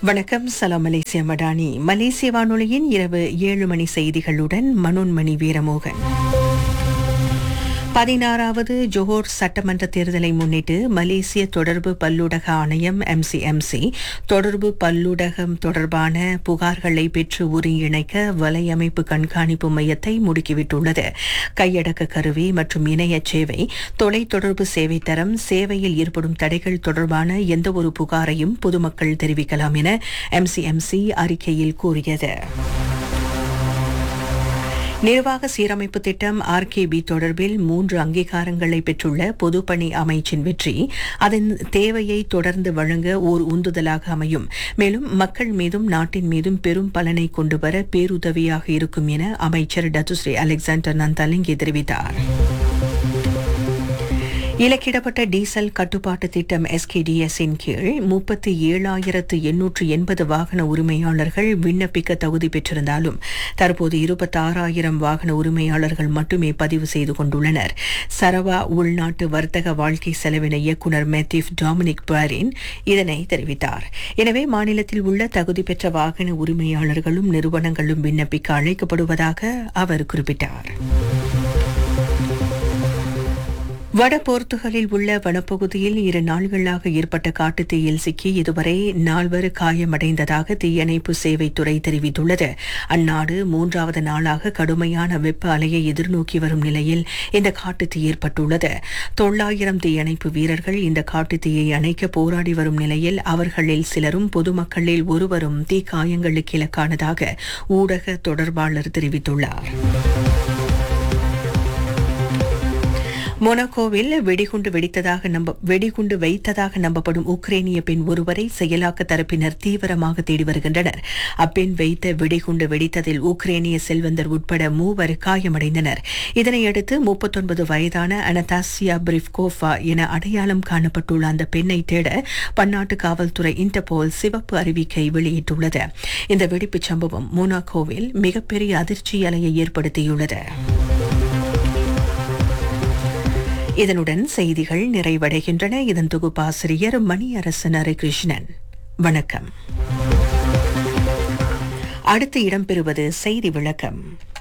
வணக்கம் சலாம் மலேசியா மடானி மலேசிய வானொலியின் இரவு ஏழு மணி செய்திகளுடன் மனோன்மணி வீரமோகன் பதினாறாவது ஜோஹர் சட்டமன்ற தேர்தலை முன்னிட்டு மலேசிய தொடர்பு பல்லூடக ஆணையம் எம்சிஎம்சி தொடர்பு பல்லூடகம் தொடர்பான புகார்களை பெற்று ஒருங்கிணைக்க வலையமைப்பு கண்காணிப்பு மையத்தை முடுக்கிவிட்டுள்ளது கையடக்க கருவி மற்றும் இணைய சேவை தொலைத்தொடர்பு சேவை தரம் சேவையில் ஏற்படும் தடைகள் தொடர்பான எந்தவொரு புகாரையும் பொதுமக்கள் தெரிவிக்கலாம் என எம்சிஎம்சி அறிக்கையில் கூறியது நிர்வாக சீரமைப்பு திட்டம் ஆர்கேபி தொடர்பில் மூன்று அங்கீகாரங்களை பெற்றுள்ள பொதுப்பணி அமைச்சின் வெற்றி அதன் தேவையை தொடர்ந்து வழங்க ஓர் உந்துதலாக அமையும் மேலும் மக்கள் மீதும் நாட்டின் மீதும் பெரும் பலனை கொண்டு வர பேருதவியாக இருக்கும் என அமைச்சர் டத்துஸ்ரீ அலெக்சாண்டர் நந்தாலிங்கி தெரிவித்தார் இலக்கிடப்பட்ட டீசல் கட்டுப்பாட்டு திட்டம் எஸ்கேடிஎஸ் இன் கீழ் முப்பத்தி ஏழாயிரத்து எண்ணூற்று எண்பது வாகன உரிமையாளர்கள் விண்ணப்பிக்க தகுதி பெற்றிருந்தாலும் தற்போது இருபத்தாறாயிரம் வாகன உரிமையாளர்கள் மட்டுமே பதிவு செய்து கொண்டுள்ளனர் சரவா உள்நாட்டு வர்த்தக வாழ்க்கை செலவின இயக்குநர் மெத்திப் டாமினிக் பாரின் இதனை தெரிவித்தார் எனவே மாநிலத்தில் உள்ள தகுதி பெற்ற வாகன உரிமையாளர்களும் நிறுவனங்களும் விண்ணப்பிக்க அழைக்கப்படுவதாக அவர் குறிப்பிட்டார் வட போர்த்துகலில் உள்ள வனப்பகுதியில் இரு நாள்களாக ஏற்பட்ட காட்டுத்தீயில் சிக்கி இதுவரை நால்வர் காயமடைந்ததாக தீயணைப்பு சேவைத்துறை தெரிவித்துள்ளது அந்நாடு மூன்றாவது நாளாக கடுமையான வெப்ப அலையை எதிர்நோக்கி வரும் நிலையில் இந்த காட்டுத்தீ ஏற்பட்டுள்ளது தொள்ளாயிரம் தீயணைப்பு வீரர்கள் இந்த காட்டுத்தீயை அணைக்க போராடி வரும் நிலையில் அவர்களில் சிலரும் பொதுமக்களில் ஒருவரும் தீக்காயங்களுக்கு இலக்கானதாக ஊடக தொடர்பாளர் தெரிவித்துள்ளார் மொனாக்கோவில் வெடிகுண்டு வெடித்ததாக நம்ப வெடிகுண்டு வைத்ததாக நம்பப்படும் உக்ரைனிய பெண் ஒருவரை செயலாக்க தரப்பினர் தீவிரமாக தேடி வருகின்றனர் அப்பெண் வைத்த வெடிகுண்டு வெடித்ததில் உக்ரைனிய செல்வந்தர் உட்பட மூவர் காயமடைந்தனர் இதனையடுத்து முப்பத்தொன்பது வயதான அனதாசியா பிரிப்கோஃபா என அடையாளம் காணப்பட்டுள்ள அந்த பெண்ணை தேட பன்னாட்டு காவல்துறை இன்டர்போல் சிவப்பு அறிவிக்கை வெளியிட்டுள்ளது இந்த வெடிப்புச் சம்பவம் மொனாக்கோவில் மிகப்பெரிய அதிர்ச்சி அலையை ஏற்படுத்தியுள்ளது இதனுடன் செய்திகள் நிறைவடைகின்றன இதன் தொகுப்பாசிரியர் மணியரசன் ஹரிகிருஷ்ணன் வணக்கம் அடுத்து இடம்பெறுவது செய்தி விளக்கம்